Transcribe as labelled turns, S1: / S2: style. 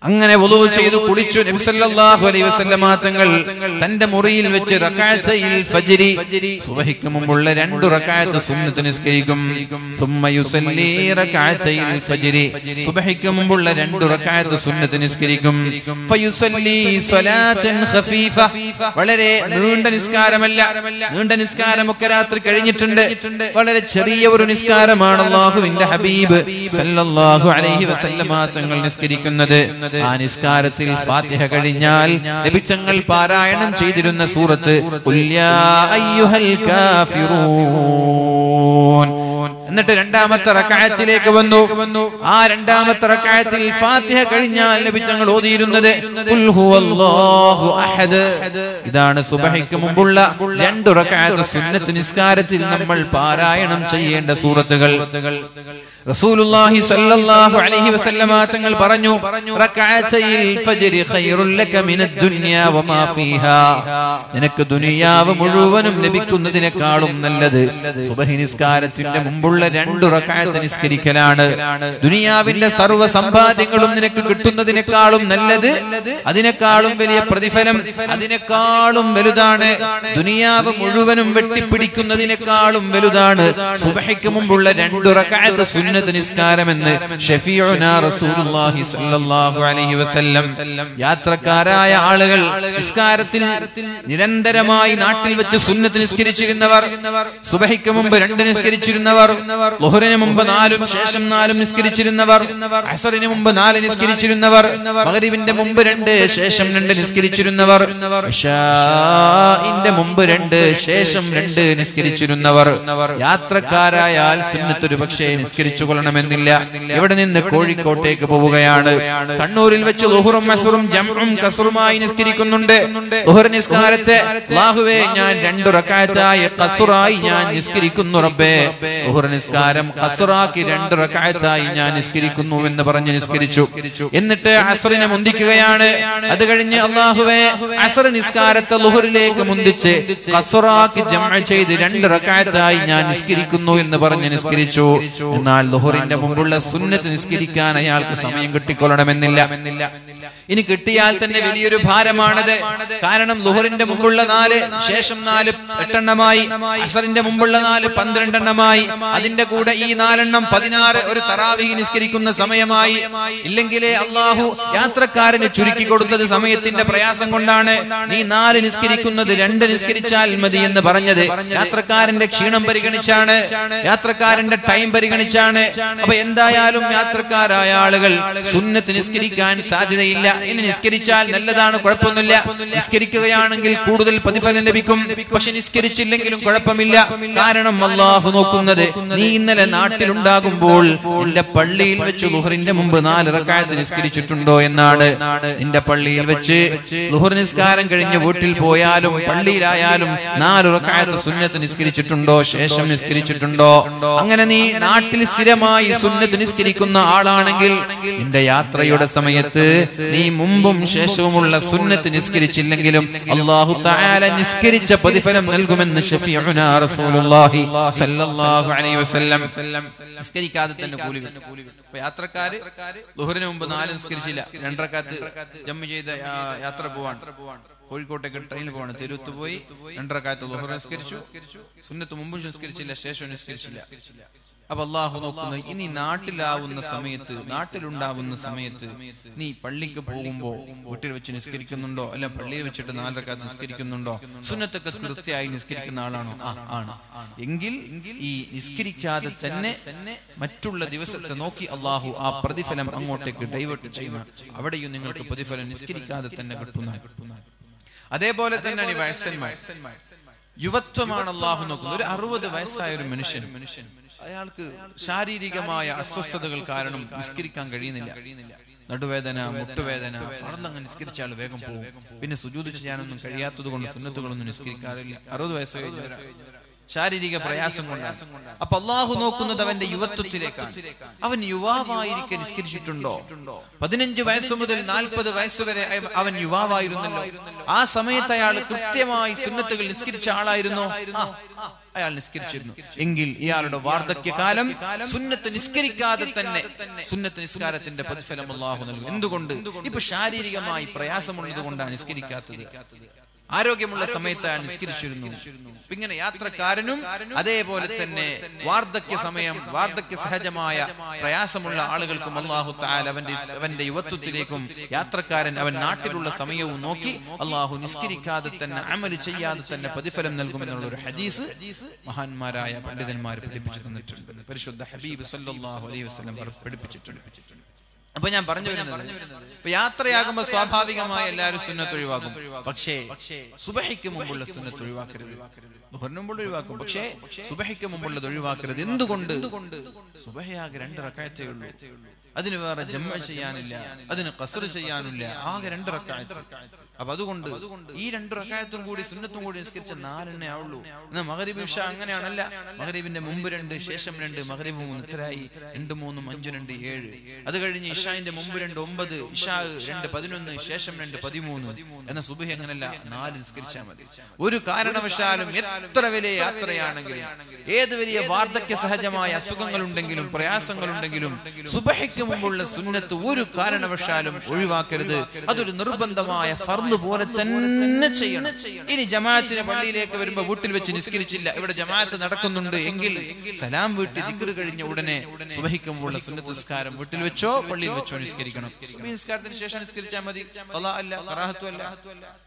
S1: അങ്ങനെ വുളു ചെയ്തു കുളിച്ചു നബി സല്ലല്ലാഹു അലൈഹി വസല്ലമ തങ്ങൾ തന്റെ മുറിയിൽ വെച്ച് റക്അത്തയിൽ ഫജ്രി സുബഹിക്ക് മുമ്പുള്ള രണ്ട് റക്അത്ത് സുന്നത്ത് നിസ്കരിക്കും ثم يصلي ركعتي الفجر സുബഹിക്ക് മുമ്പുള്ള രണ്ട് റക്അത്ത് സുന്നത്ത് നിസ്കരിക്കും فيصلي صلاة خفيفة വളരെ നീണ്ട നിസ്കാരമല്ല നീണ്ട നിസ്കാരമൊക്കെ രാത്രി കഴിഞ്ഞിട്ടുണ്ട് വളരെ ചെറിയ ഒരു നിസ്കാരമാണ് അള്ളാഹുവിന്റെ ഹബീബ് സല്ലല്ലാഹു അലൈഹി വസല്ലമ തങ്ങൾ നിസ്കരിക്കുന്നത് ആ നിസ്കാരത്തിൽ ഫാത്തിഹ കഴിഞ്ഞാൽ ലഭിച്ചങ്ങൾ പാരായണം ചെയ്തിരുന്ന സൂറത്ത് ഖുൽ യാ അയ്യുഹൽ കാഫിറൂൻ എന്നിട്ട് രണ്ടാമത്തെ റക്കായത്തിലേക്ക് വന്നു ആ രണ്ടാമത്തെ റക്കായത്തിൽ ഫാത്തിഹ കഴിഞ്ഞാൽ ലഭിച്ചങ്ങൾ ഓതിയിരുന്നത് ഖുൽ ഹുവല്ലാഹു അഹദ് ഇതാണ് സുബഹിക്ക് മുമ്പുള്ള രണ്ട് റക്കായത്ത് സുന്നത്ത് നിസ്കാരത്തിൽ നമ്മൾ പാരായണം ചെയ്യേണ്ട സൂറത്തുകൾ റസൂലുള്ളാഹി സല്ലല്ലാഹു അലൈഹി വസല്ലമ തങ്ങൾ പറഞ്ഞു റക്അത്തയിൽ ഫജ്രി ഖൈറുൽ ലക മിനദ് ദുനിയ വമാ ഫീഹാ നിനക്ക് ദുനിയാവ് മുഴുവനും ലഭിക്കുന്നതിനേക്കാളും നല്ലത് സുബഹി നിസ്കാരത്തിന്റെ മുമ്പുള്ള രണ്ട് റക്അത്ത് നിസ്കരിക്കലാണ് ദുനിയാവിന്റെ സർവ്വ സമ്പാദ്യങ്ങളും നിനക്ക് കിട്ടുന്നതിനേക്കാളും നല്ലത് അതിനേക്കാളും വലിയ പ്രതിഫലം അതിനേക്കാളും വലുതാണ് ദുനിയാവ് മുഴുവനും വെട്ടിപ്പിടിക്കുന്നതിനേക്കാളും വലുതാണ് സുബഹിക്ക് മുമ്പുള്ള രണ്ട് റക്അത്ത് സുന്നത്ത് നിസ്കാരമെന്ന് ഷഫീഉനാ റസൂലുള്ളാഹി സ്വല്ലല്ലാഹു അലൈഹി വസല്ലം യാത്രക്കാരായ ആളുകൾ നിസ്കാരത്തിൽ നിരന്തരമായി നാട്ടിൽ വെച്ച് സുന്നത്ത് നിസ്കരിച്ചിരുന്നവർ സുബഹിക്ക് മുമ്പ് രണ്ട് നിസ്കരിച്ചിരുന്നവർ ലുഹറിന് മുമ്പ് നാലും ശേഷം നാലും നിസ്കരിച്ചിരുന്നവർ അസറിന് മുമ്പ് നാല് നിസ്കരിച്ചിരുന്നവർ മഗ്രിബിന്റെ മുമ്പ് രണ്ട് ശേഷം രണ്ട് നിസ്കരിച്ചിരുന്നവർ ഇഷാഇന്റെ മുമ്പ് രണ്ട് ശേഷം രണ്ട് നിസ്കരിച്ചിരുന്നവർ യാത്രക്കാരായാൽ സുന്നത്ത് ഒരു പക്ഷേ നിസ്കരിച്ചു കൊള്ളണമെന്നില്ല ഇവിടെ നിന്ന് കോഴിക്കോട്ടേക്ക് പോവുകയാണ് കണ്ണൂരിൽ വെച്ച് ലുഹുറും അസുറും ജംഉം കസുറുമായി നിസ്കരിക്കുന്നുണ്ട് ലുഹർ നിസ്കാരത്തെ അല്ലാഹുവേ ഞാൻ രണ്ടു റക്അത്തായി കസുറായി ഞാൻ നിസ്കരിക്കുന്നു റബ്ബേ ലുഹർ നിസ്കാരം കസുറാക്കി രണ്ട് റക്അത്തായി ഞാൻ നിസ്കരിക്കുന്നു എന്ന് പറഞ്ഞ് നിസ്കരിച്ചു എന്നിട്ട് അസറിനെ മുന്തിക്കുകയാണ് അത് കഴിഞ്ഞ് അള്ളാഹുവേ അസർ നിസ്കാരത്തെ ലുഹറിലേക്ക് മുന്തിച്ച് കസുറാക്കി ജമ ചെയ്ത് രണ്ട് റക്അത്തായി ഞാൻ നിസ്കരിക്കുന്നു എന്ന് പറഞ്ഞ് നിസ്കരിച്ചു എന്നാൽ ലുഹറിന്റെ മുമ്പുള്ള സുന്നത്ത് നിസ്കരിക്കാൻ അയാൾക്ക് സമയം കിട്ടിക്കൊള്ളണമെന്നില്ല ഇനി കിട്ടിയാൽ തന്നെ വലിയൊരു ഭാരമാണത് കാരണം ലുഹറിന്റെ മുമ്പുള്ള നാല് ശേഷം നാല് എട്ടെണ്ണമായി അസറിന്റെ മുമ്പുള്ള നാല് പന്ത്രണ്ടെണ്ണമായി അതിന്റെ കൂടെ ഈ നാലെണ്ണം പതിനാറ് ഒരു തറാവി നിസ്കരിക്കുന്ന സമയമായി ഇല്ലെങ്കിലേ അള്ളാഹു യാത്രക്കാരന് ചുരുക്കി കൊടുത്തത് സമയത്തിന്റെ പ്രയാസം കൊണ്ടാണ് നീ നാല് നിസ്കരിക്കുന്നത് രണ്ട് നിസ്കരിച്ചാൽ മതി എന്ന് പറഞ്ഞത് യാത്രക്കാരന്റെ ക്ഷീണം പരിഗണിച്ചാണ് യാത്രക്കാരന്റെ ടൈം പരിഗണിച്ചാണ് അപ്പൊ എന്തായാലും യാത്രക്കാരായ ആളുകൾ സുന്നത്ത് നിസ്കരിക്കാൻ സാധ്യതയില്ല ഇനി നിസ്കരിച്ചാൽ നല്ലതാണ് കുഴപ്പമൊന്നുമില്ല നിസ്കരിക്കുകയാണെങ്കിൽ കൂടുതൽ പ്രതിഫലം ലഭിക്കും പക്ഷെ നിസ്കരിച്ചില്ലെങ്കിലും കുഴപ്പമില്ല കാരണം അള്ളാഹു നോക്കുന്നത് നീ ഇന്നലെ നാട്ടിലുണ്ടാകുമ്പോൾ നിന്റെ പള്ളിയിൽ വെച്ച് ലുഹറിന്റെ മുമ്പ് നാല് റക്കായത്ത് നിസ്കരിച്ചിട്ടുണ്ടോ എന്നാണ് നിന്റെ പള്ളിയിൽ വെച്ച് ലുഹർ നിസ്കാരം കഴിഞ്ഞ് വീട്ടിൽ പോയാലും പള്ളിയിലായാലും നാല് റക്കായത്ത് സുന്നത്ത് നിസ്കരിച്ചിട്ടുണ്ടോ ശേഷം നിസ്കരിച്ചിട്ടുണ്ടോ അങ്ങനെ നീ നാട്ടിൽ സ്ഥിരമായി സുന്നത്ത് നിസ്കരിക്കുന്ന ആളാണെങ്കിൽ നിന്റെ യാത്രയുടെ സമയത്ത് നീ മുമ്പും ശേഷവുമുള്ള സുന്നത്ത് നിസ്കരിച്ചില്ലെങ്കിലും അള്ളാഹു തആല നിസ്കരിച്ച പ്രതിഫലം നൽകുമെന്ന് ഷഫീഉനാ റസൂലുള്ളാഹി സല്ലല്ലാഹു അലൈഹി വസല്ലം നിസ്കരിക്കാതെ തന്നെ കൂലി കിട്ടും അപ്പൊ യാത്രക്കാര് ലുഹറിന് മുമ്പ് നാല് നിസ്കരിച്ചില്ല രണ്ടരക്കാത്ത് ജമ്മു ചെയ്ത യാ- യാത്ര പോവാണ് കോഴിക്കോട്ടേക്ക് ട്രെയിനിൽ പോവാണ് തെരുത്ത് പോയി രണ്ടരക്കാത്ത് ലുഹർ നിസ്കരിച്ചു സുന്നത്ത് മുമ്പും നിസ്കരിച്ചില്ല ശേഷം നിസ്കരിച്ചില്ല അപ്പൊ അള്ളാഹു നോക്കുന്നു ഇനി നാട്ടിലാവുന്ന സമയത്ത് നാട്ടിലുണ്ടാവുന്ന സമയത്ത് നീ പള്ളിക്ക് പോകുമ്പോ വീട്ടിൽ വെച്ച് നിസ്കരിക്കുന്നുണ്ടോ അല്ല പള്ളിയിൽ വെച്ചിട്ട് നാലരക്കാത്ത് നിസ്കരിക്കുന്നുണ്ടോ സുന്നത്തൊക്കെ കൃത്യമായി നിസ്കരിക്കുന്ന ആളാണോ ആ ആണ് എങ്കിൽ ഈ നിസ്കരിക്കാതെ തന്നെ മറ്റുള്ള ദിവസത്തെ നോക്കി അള്ളാഹു ആ പ്രതിഫലം അങ്ങോട്ടേക്ക് ഡൈവേർട്ട് ചെയ്യുന്ന അവിടെയും നിങ്ങൾക്ക് പ്രതിഫലം നിസ്കരിക്കാതെ തന്നെ കിട്ടുന്ന അതേപോലെ തന്നെയാണ് ഈ വയസ്സന്മാർ യുവത്വമാണ് അള്ളാഹു നോക്കുന്നത് ഒരു അറുപത് വയസ്സായ ഒരു മനുഷ്യൻ മനുഷ്യൻ അയാൾക്ക് ശാരീരികമായ അസ്വസ്ഥതകൾ കാരണം നിസ്കരിക്കാൻ കഴിയുന്നില്ല നടുവേദന മുട്ടുവേദന ഫറന്നങ്ങ് നിസ്കരിച്ച ആൾ വേഗം പോകും പിന്നെ സുജൂത് ചെയ്യാനൊന്നും കഴിയാത്തത് കൊണ്ട് സുന്നത്തുകളൊന്നും നിസ്കരിക്കാറില്ല അറുപത് വയസ്സ് കഴിഞ്ഞവരാ ശാരീരിക പ്രയാസം കൊണ്ടാണ് അപ്പൊ അള്ളാഹു നോക്കുന്നത് അവന്റെ യുവത്വത്തിലേക്കാണ് അവൻ യുവാവായിരിക്കെ നിസ്കരിച്ചിട്ടുണ്ടോ പതിനഞ്ച് വയസ്സ് മുതൽ നാൽപ്പത് വയസ്സ് വരെ അവ- അവൻ യുവാവായിരുന്നല്ലോ ആ സമയത്ത് അയാൾ കൃത്യമായി സുന്നത്തുകൾ നിസ്കരിച്ച ആളായിരുന്നോ ആ. അയാൾ നിസ്കരിച്ചിരുന്നു എങ്കിൽ ഇയാളുടെ വാർദ്ധക്യകാലം സുന്നത്ത് നിസ്കരിക്കാതെ തന്നെ സുന്നത്ത് നിസ്കാരത്തിന്റെ പ്രതിഫലം അള്ളാഹു നൽകും എന്തുകൊണ്ട് ഇപ്പൊ ശാരീരികമായി പ്രയാസമുള്ളത് കൊണ്ടാണ് നിസ്കരിക്കാത്തത് ആരോഗ്യമുള്ള സമയത്ത് അയാൾ നിസ്കരിച്ചിരുന്നു ഇപ്പൊ ഇങ്ങനെ യാത്രക്കാരനും അതേപോലെ തന്നെ വാർദ്ധക്യ സമയം വാർദ്ധക്യ സഹജമായ പ്രയാസമുള്ള ആളുകൾക്കും അള്ളാഹു താൽ അവന്റെ അവന്റെ യുവത്വത്തിലേക്കും യാത്രക്കാരൻ അവൻ നാട്ടിലുള്ള സമയവും നോക്കി അള്ളാഹു നിസ്കരിക്കാതെ തന്നെ അമല് ചെയ്യാതെ തന്നെ പ്രതിഫലം നൽകുമെന്നുള്ള ഒരു ഹദീസ് മഹാന്മാരായ പണ്ഡിതന്മാർ പഠിപ്പിച്ചു തന്നിട്ടുണ്ട് പരിശുദ്ധ ഹബീബ് സല്ലല്ലാഹു അലൈഹി വസല്ലം പഠിപ്പിച്ചിട്ടുണ്ട് അപ്പൊ ഞാൻ പറഞ്ഞു വരുന്നത് ഇപ്പൊ യാത്രയാകുമ്പോ സ്വാഭാവികമായി എല്ലാവരും സുന്നത്ത് ഒഴിവാക്കും പക്ഷേ സുബഹിക്ക് മുമ്പുള്ള സുന്നത്ത് ഒഴിവാക്കരുത് ദുഹറിന് മുമ്പുള്ള ഒഴിവാക്കും പക്ഷേ സുബഹിക്ക് മുമ്പുള്ളത് ഒഴിവാക്കരുത് എന്തുകൊണ്ട് സുബഹയാകെ രണ്ട് റക്കായത്തേ ഉള്ളൂ അതിന് വേറെ ജമ്മ ചെയ്യാനില്ല അതിന് കസർ ചെയ്യാനില്ല ആകെ രണ്ട് റക്കായത്ത് അപ്പൊ അതുകൊണ്ട് ഈ രണ്ട് റക്കായത്തും കൂടി സുന്നത്തും കൂടി നിസ്കരിച്ച നാലെണ്ണേ ആവുള്ളൂ എന്നാ മകരീബ് ഇഷ അങ്ങനെയാണല്ല മകരീബിന്റെ മുമ്പ് രണ്ട് ശേഷം രണ്ട് മകരീബ് മൂന്ന് ഇത്രയായി രണ്ട് മൂന്നും അഞ്ചു രണ്ട് ഏഴ് അത് കഴിഞ്ഞ് ഇഷാന്റെ മുമ്പ് രണ്ട് ഒമ്പത് ഇഷാ രണ്ട് പതിനൊന്ന് ശേഷം രണ്ട് പതിമൂന്ന് എന്ന സുബഹി അങ്ങനല്ല നാല് നിസ്കരിച്ചാൽ മതി ഒരു കാരണവശാലും എത്ര വലിയ യാത്രയാണെങ്കിലും ഏത് വലിയ വാർദ്ധക്യ സഹജമായ അസുഖങ്ങളുണ്ടെങ്കിലും പ്രയാസങ്ങളുണ്ടെങ്കിലും സുബഹയ്ക്ക് മുമ്പുള്ള സുന്നത്ത് ഒരു കാരണവശാലും ഒഴിവാക്കരുത് അതൊരു നിർബന്ധമായ ഫർദ് പോലെ തന്നെ ചെയ്യണം ഇനി ജമാഅത്തിന് പള്ളിയിലേക്ക് വരുമ്പോ വീട്ടിൽ വെച്ച് നിസ്കരിച്ചില്ല ഇവിടെ ജമാഅത്ത് നടക്കുന്നുണ്ട് എങ്കിൽ സലാം വീട്ടി ദിക്ർ കഴിഞ്ഞ ഉടനെ സുബഹിക്ക് മുമ്പുള്ള സുന്നത്ത് നിസ്കാരം വീട്ടിൽ വെച്ചോ പള്ളിയിൽ വെച്ചോ നിസ്കരിക്കണം സുബഹി നിസ്കാരത്തിന് ശേഷം നിസ്കരിച്ചാൽ മതി ഖളാ അല്ല കറാഹത്തും അല്ല